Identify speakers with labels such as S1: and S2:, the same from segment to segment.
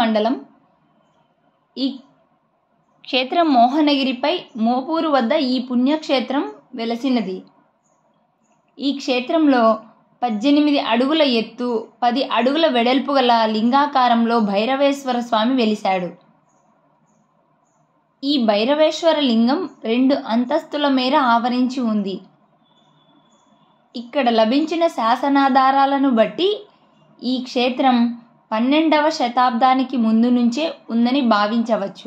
S1: మండలం ఈ క్షేత్రం మోహనగిరిపై మోపూరు వద్ద ఈ పుణ్యక్షేత్రం వెలసినది ఈ క్షేత్రంలో పద్దెనిమిది అడుగుల ఎత్తు పది అడుగుల వెడల్పు గల లింగాకారంలో భైరవేశ్వర స్వామి వెలిశాడు ఈ భైరవేశ్వర లింగం రెండు అంతస్తుల మేర ఆవరించి ఉంది ఇక్కడ లభించిన శాసనాధారాలను బట్టి ఈ క్షేత్రం పన్నెండవ శతాబ్దానికి ముందు నుంచే ఉందని భావించవచ్చు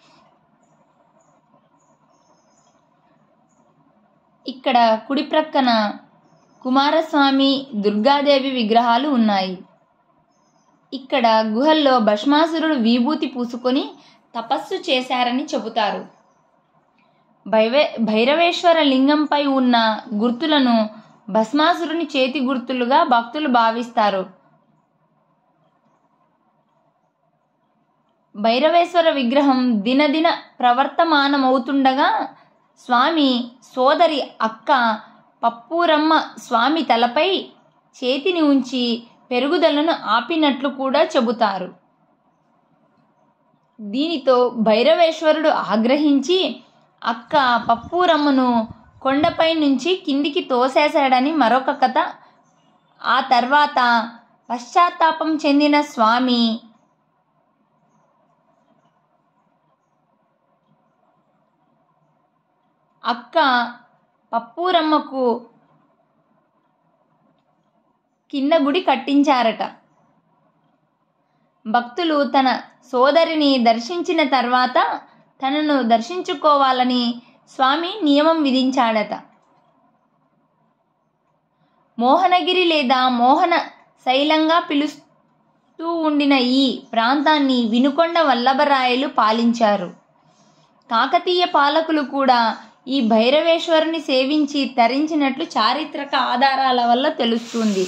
S1: ఇక్కడ కుడి ప్రక్కన కుమారస్వామి దుర్గాదేవి విగ్రహాలు ఉన్నాయి ఇక్కడ గుహల్లో భస్మాసురుడు విభూతి పూసుకొని తపస్సు చేశారని చెబుతారు భైవే భైరవేశ్వర లింగంపై ఉన్న గుర్తులను భస్మాసురుని చేతి గుర్తులుగా భక్తులు భావిస్తారు భైరవేశ్వర విగ్రహం దినదిన ప్రవర్తమానమవుతుండగా స్వామి సోదరి అక్క పప్పూరమ్మ స్వామి తలపై చేతిని ఉంచి పెరుగుదలను ఆపినట్లు కూడా చెబుతారు దీనితో భైరవేశ్వరుడు ఆగ్రహించి అక్క పప్పూరమ్మను కొండపై నుంచి కిందికి తోసేశాడని మరొక కథ ఆ తర్వాత పశ్చాత్తాపం చెందిన స్వామి అక్క పప్పూరమ్మకు కింద గుడి కట్టించారట భక్తులు తన సోదరిని దర్శించిన తర్వాత తనను దర్శించుకోవాలని స్వామి నియమం విధించాడట మోహనగిరి లేదా మోహన శైలంగా పిలుస్తూ ఉండిన ఈ ప్రాంతాన్ని వినుకొండ వల్లభరాయలు పాలించారు కాకతీయ పాలకులు కూడా ఈ భైరవేశ్వరుని సేవించి తరించినట్లు చారిత్రక ఆధారాల వల్ల తెలుస్తుంది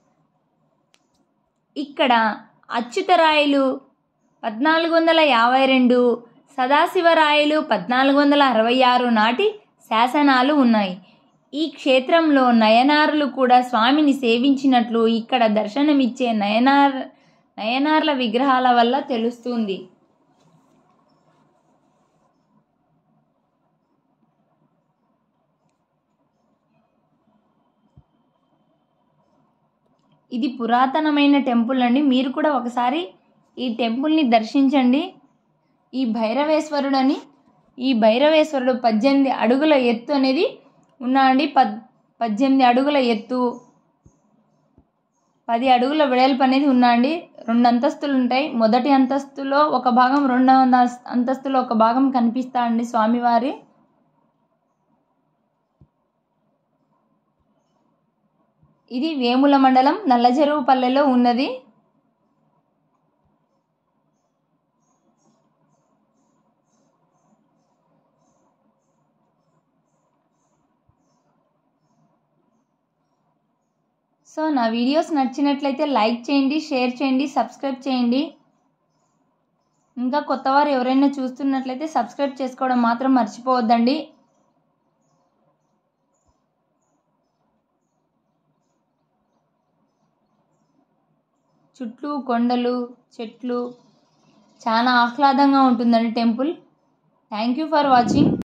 S1: ఇక్కడ అచ్యుతరాయలు పద్నాలుగు వందల యాభై రెండు సదాశివరాయలు పద్నాలుగు వందల అరవై ఆరు నాటి శాసనాలు ఉన్నాయి ఈ క్షేత్రంలో నయనారులు కూడా స్వామిని సేవించినట్లు ఇక్కడ దర్శనమిచ్చే నయనార్ నయనార్ల విగ్రహాల వల్ల తెలుస్తుంది ఇది పురాతనమైన టెంపుల్ అండి మీరు కూడా ఒకసారి ఈ టెంపుల్ని దర్శించండి ఈ భైరవేశ్వరుడని ఈ భైరవేశ్వరుడు పద్దెనిమిది అడుగుల ఎత్తు అనేది ఉన్నాయండి పద్ పద్దెనిమిది అడుగుల ఎత్తు పది అడుగుల వెడల్పు అనేది ఉన్నాయండి రెండు అంతస్తులు ఉంటాయి మొదటి అంతస్తులో ఒక భాగం రెండవ అంతస్- అంతస్తులో ఒక భాగం కనిపిస్తా అండి స్వామివారి ఇది వేముల మండలం నల్లచెరువుపల్లెలో ఉన్నది సో నా వీడియోస్ నచ్చినట్లయితే లైక్ చేయండి షేర్ చేయండి సబ్స్క్రైబ్ చేయండి ఇంకా కొత్తవారు ఎవరైనా చూస్తున్నట్లయితే సబ్స్క్రైబ్ చేసుకోవడం మాత్రం మర్చిపోవద్దండి చుట్టూ కొండలు చెట్లు చాలా ఆహ్లాదంగా ఉంటుందండి temple thank you for watching